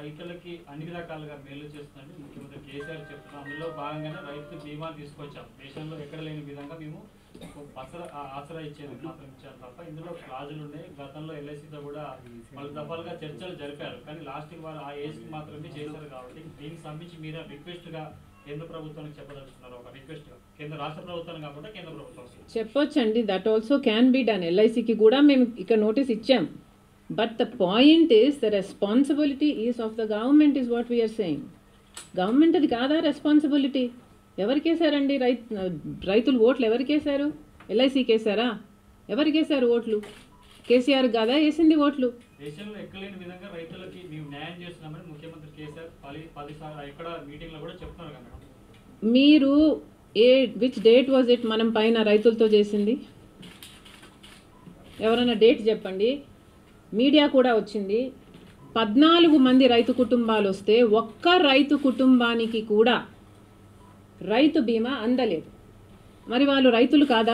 రైతులకి అన్ని రకాలుగా మేలు చేస్తుందని ముఖ్యమంత్రి కేసీఆర్ చెప్తున్నారు అందులో భాగంగానే రైతు బీమా తీసుకొచ్చాం దేశంలో ఎక్కడ లేని విధంగా మేము ఒక పసర ఆ- ఆసరా ఇచ్చేది మాత్రం ఇచ్చారు తప్ప ఇందులో క్లాజులు ఉన్నాయి గతంలో ఎల్ఐసితో కూడా పలు దఫాలుగా చర్చలు జరిపారు కానీ లాస్ట్ వారు ఆ ఏజ్ మాత్రమే చేశారు కాబట్టి దీనికి సంబంధించి మీరు రిక్వెస్ట్ గా కేంద్ర ప్రభుత్వానికి చెప్పదలుచున్నారు ఒక రిక్వెస్ట్ గా కేంద్ర రాష్ట్ర ప్రభుత్వాన్ని కాకుండా కేంద్ర ప్రభుత్వం చెప్పొచ్చండి that also can be done ఎల్ఐసికి కూడా మేము ఇక్కడ నోటీస్ ఇచ్చాం but the point is the responsibility is of the government is what we're saying government అది కాదా రెస్పాన్సిబిలిటీ ఎవరికేసారండి రైతు రైతులు ఓట్లు ఎవరికేశారు ఎల్ఐసికి వేసారా ఎవరికేశారు ఓట్లు కేసీఆర్ కాదా వేసింది ఓట్లు దేశంలో ఎక్కలేని విధంగా రైతులకి మేము న్యాయం చేస్తున్నామని ముఖ్యమంత్రి కేసీఆర్ పది పది సార్లు ఎక్కడ మీటింగ్ లో కూడా చెప్తున్నారు కదా మేడం. మీరు ఏ విచ్ డేట్ వాజ్ ఇట్ మనం పైన రైతులతో చేసింది ఎవరైనా డేట్ చెప్పండి మీడియా కూడా వచ్చింది పద్నాలుగు మంది రైతు కుటుంబాలు వస్తే ఒక్క రైతు కుటుంబానికి కూడా రైతు బీమా అందలేదు మరి వాళ్ళు రైతులు కాదా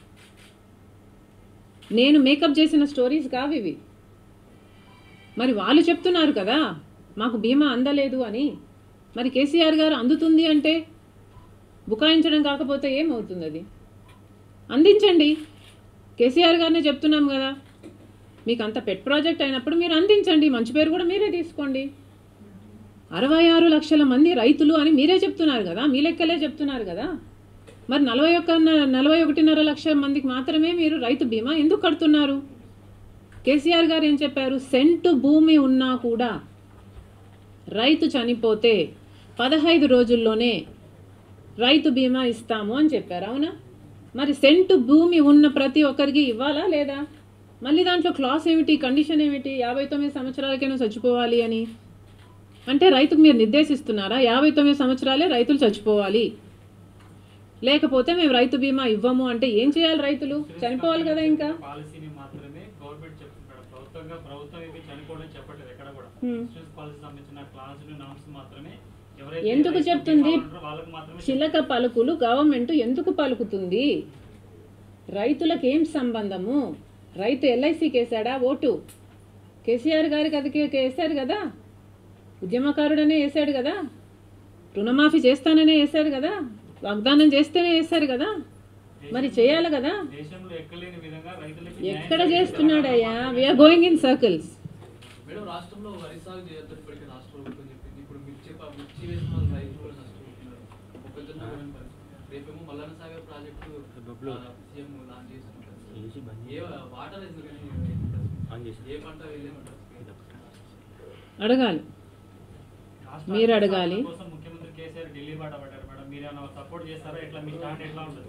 నేను మేకప్ చేసిన స్టోరీస్ కావు ఇవి మరి వాళ్ళు చెప్తున్నారు కదా మాకు బీమా అందలేదు అని మరి కేసీఆర్ గారు అందుతుంది అంటే బుకాయించడం కాకపోతే ఏమవుతుంది అది అందించండి కేసీఆర్ గారినే చెప్తున్నాం కదా మీకు అంత పెట్ ప్రాజెక్ట్ అయినప్పుడు మీరు అందించండి మంచి పేరు కూడా మీరే తీసుకోండి అరవై ఆరు లక్షల మంది రైతులు అని మీరే చెప్తున్నారు కదా మీ లెక్కలే చెప్తున్నారు కదా మరి నలభై ఒక్క నలభై ఒకటిన్నర లక్షల మందికి మాత్రమే మీరు రైతు బీమా ఎందుకు కడుతున్నారు కేసీఆర్ గారు ఏం చెప్పారు సెంటు భూమి ఉన్నా కూడా రైతు చనిపోతే పదహైదు రోజుల్లోనే రైతు బీమా ఇస్తాము అని చెప్పారు అవునా మరి సెంటు భూమి ఉన్న ప్రతి ఒక్కరికి ఇవ్వాలా లేదా మళ్ళీ దాంట్లో క్లాస్ ఏమిటి కండిషన్ ఏమిటి యాభై తొమ్మిది సంవత్సరాలకైనా చచ్చిపోవాలి అని అంటే రైతుకు మీరు నిర్దేశిస్తున్నారా యాభై తొమ్మిది సంవత్సరాలే రైతులు చచ్చిపోవాలి లేకపోతే మేము రైతు బీమా ఇవ్వము అంటే ఏం చేయాలి రైతులు చనిపోవాలి కదా ఇంకా పాలసీని మాత్రమే గవర్నమెంట్ చెప్తున్నాడు ప్రభుత్వంగా ప్రభుత్వం ఏమి చనిపోవడం చెప్పట్లేదు ఎక్కడ కూడా Hmm. ఇన్సూరెన్స్ పాలసీ సంబంధించిన క్లాజులు నామ్స్ మాత్రమే ఎవరైతే ఎందుకు రైతు చెప్తుంది? బీమా ఉంటారో వాళ్ళకి మాత్రమే చిలక పలుకులు గవర్నమెంట్ ఎందుకు పలుకుతుంది రైతులకు ఏం సంబంధము రైతు ఎల్ఐసికి వేసాడా ఓటు కేసీఆర్ గారికి అది వేశారు కదా ఉద్యమకారుడనే వేశాడు కదా రుణమాఫీ చేస్తాననే వేశారు కదా వాగ్దానం చేస్తేనే వేశారు కదా మరి చేయాలి కదా దేశంలో ఎక్కలేని విధంగా రైతులకి న్యాయం ఎక్కడ చేయాలి. చేస్తున్నాడయ్యా we're going in circles madam రాష్ట్రంలో వరి సాగు చేయొద్దని ఇప్పటికే రాష్ట్ర ప్రభుత్వం చెప్పింది ఇప్పుడు మిర్చి ప- మిర్చి వేసిన వాళ్ళు రైతులు కూడా నష్టపోతున్నారు మొక్కజొన్న కూడా పరిస్థితి. రేపేమో మల్లన్న సాగర్ ప్రాజెక్టు ఆ, సీఎం లాంచ్ చేస్తున్నారు ఏ వాటర్ ఎందుకని ఏ పంట వేయలేమంటారు అడగాలి రాష్ట్ర మీరు రాష్ట్ర అడగాలి. కోసం ముఖ్యమంత్రి కేసీఆర్ ఢిల్లీ బాట పడ్డారు మేడం మీరు ఏమైనా సపోర్ట్ చేస్తారా ఎట్లా మీ స్టాండ్ ఎట్లా ఉంటుంది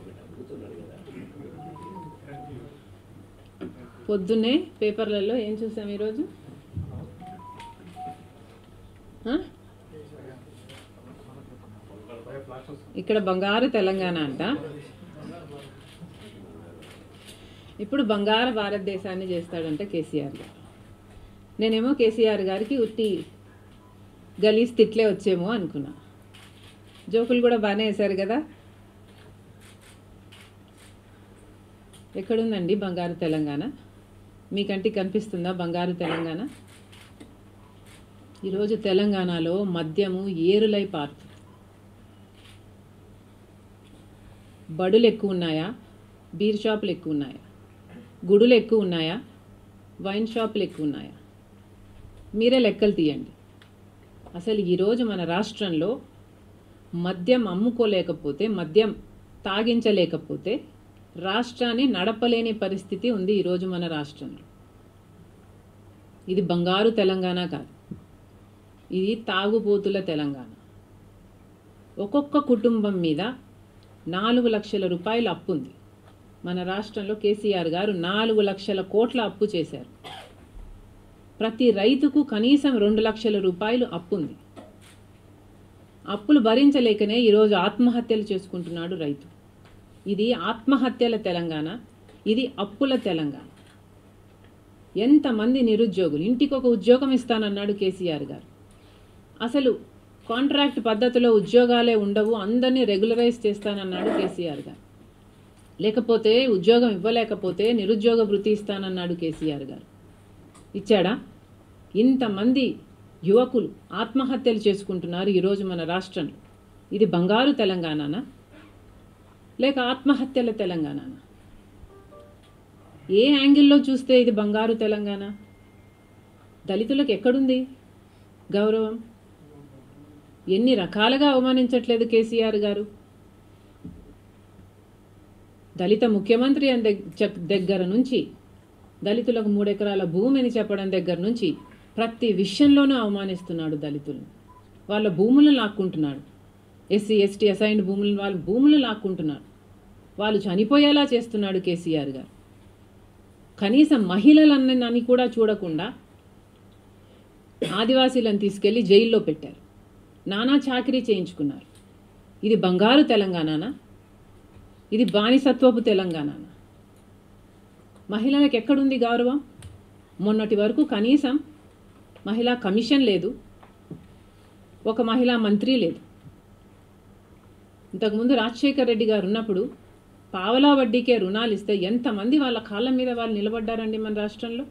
పొద్దున్నే పేపర్లలో ఏం చూసాం ఈరోజు ఆ? ఇక్కడ బంగారు తెలంగాణ అంట ఇప్పుడు బంగారు భారతదేశాన్ని చేస్తాడంట కేసీఆర్ గారు నేనేమో కేసీఆర్ గారికి ఉట్టి గలీజ్ తిట్లే వచ్చేమో అనుకున్నా జోకులు కూడా బాగానే వేశారు కదా ఎక్కడుందండి బంగారు తెలంగాణ మీకంటికి కనిపిస్తుందా బంగారు తెలంగాణ ఈరోజు తెలంగాణలో మద్యము ఏరులై పారుతుంది బడులు ఎక్కువ ఉన్నాయా బీర్ షాపులు ఎక్కువ ఉన్నాయా గుడులు ఎక్కువ ఉన్నాయా వైన్ షాపులు ఎక్కువ ఉన్నాయా మీరే లెక్కలు తీయండి అసలు ఈరోజు మన రాష్ట్రంలో మద్యం అమ్ముకోలేకపోతే మద్యం తాగించలేకపోతే రాష్ట్రాన్ని నడపలేని పరిస్థితి ఉంది ఈరోజు మన రాష్ట్రంలో ఇది బంగారు తెలంగాణ కాదు ఇది తాగుబోతుల తెలంగాణ ఒక్కొక్క కుటుంబం మీద నాలుగు లక్షల రూపాయల అప్పు ఉంది మన రాష్ట్రంలో కేసీఆర్ గారు నాలుగు లక్షల కోట్ల అప్పు చేశారు ప్రతి రైతుకు కనీసం రెండు లక్షల రూపాయలు అప్పు ఉంది అప్పులు భరించలేకనే ఈరోజు ఆత్మహత్యలు చేసుకుంటున్నాడు రైతు ఇది ఆత్మహత్యల తెలంగాణ ఇది అప్పుల తెలంగాణ ఎంతమంది నిరుద్యోగులు ఇంటికి ఒక ఉద్యోగం ఇస్తానన్నాడు కేసీఆర్ గారు అసలు కాంట్రాక్ట్ పద్ధతిలో ఉద్యోగాలే ఉండవు అందరినీ రెగ్యులరైజ్ చేస్తానన్నాడు కేసీఆర్ గారు లేకపోతే ఉద్యోగం ఇవ్వలేకపోతే నిరుద్యోగ వృత్తి ఇస్తానన్నాడు కేసీఆర్ గారు ఇచ్చాడా ఇంతమంది యువకులు ఆత్మహత్యలు చేసుకుంటున్నారు ఈరోజు మన రాష్ట్రంలో ఇది బంగారు తెలంగాణనా లేక ఆత్మహత్యల తెలంగాణనా ఏ యాంగిల్లో చూస్తే ఇది బంగారు తెలంగాణ దళితులకు ఎక్కడుంది గౌరవం ఎన్ని రకాలుగా అవమానించట్లేదు కేసీఆర్ గారు దళిత ముఖ్యమంత్రి అని దగ్- చెప్- దగ్గర నుంచి దళితులకు మూడెకరాల భూమిని చెప్పడం దగ్గర నుంచి ప్రతి విషయంలోనూ అవమానిస్తున్నాడు దళితులను వాళ్ళ భూములను లాక్కుంటున్నాడు ఎస్సీ ఎస్టీ అసైన్డ్ భూములను వాళ్ళ భూములను లాక్కుంటున్నాడు వాళ్ళు చనిపోయేలా చేస్తున్నాడు కేసీఆర్ గారు కనీసం మహిళలన్నని కూడా చూడకుండా ఆదివాసీలను తీసుకెళ్లి జైల్లో పెట్టారు నానా చాకరీ చేయించుకున్నారు ఇది బంగారు తెలంగాణనా ఇది బానిసత్వపు తెలంగాణనా మహిళలకు ఎక్కడుంది గౌరవం మొన్నటి వరకు కనీసం మహిళా కమిషన్ లేదు ఒక మహిళా మంత్రి లేదు ఇంతకుముందు రాజశేఖర్ రెడ్డి గారు ఉన్నప్పుడు పావలా వడ్డీకే రుణాలు ఇస్తే ఎంతమంది వాళ్ళ కాళ్ళ మీద వాళ్ళు నిలబడ్డారండి మన రాష్ట్రంలో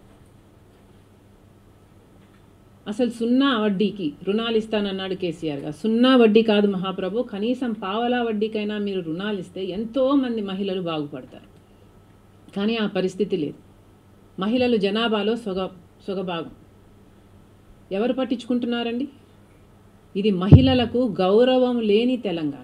అసలు సున్నా వడ్డీకి రుణాలు ఇస్తానన్నాడు కేసీఆర్ గారు సున్నా వడ్డీ కాదు మహాప్రభు కనీసం పావలా వడ్డీకైనా మీరు రుణాలు ఇస్తే ఎంతో మంది మహిళలు బాగుపడతారు కానీ ఆ పరిస్థితి లేదు మహిళలు జనాభాలో సొగ సొగభాగం ఎవరు పట్టించుకుంటున్నారండి ఇది మహిళలకు గౌరవం లేని తెలంగాణ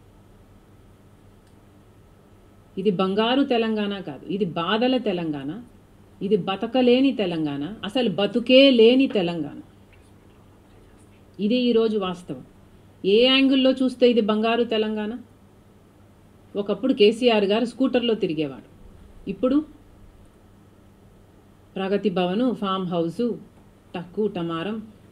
ఇది బంగారు తెలంగాణ కాదు ఇది బాధల తెలంగాణ ఇది బతకలేని తెలంగాణ అసలు బతుకే లేని తెలంగాణ ఇది ఈరోజు వాస్తవం ఏ యాంగిల్లో చూస్తే ఇది బంగారు తెలంగాణ ఒకప్పుడు కేసీఆర్ గారు స్కూటర్లో తిరిగేవాడు ఇప్పుడు ప్రగతి భవను ఫామ్ హౌసు టక్కు టమారం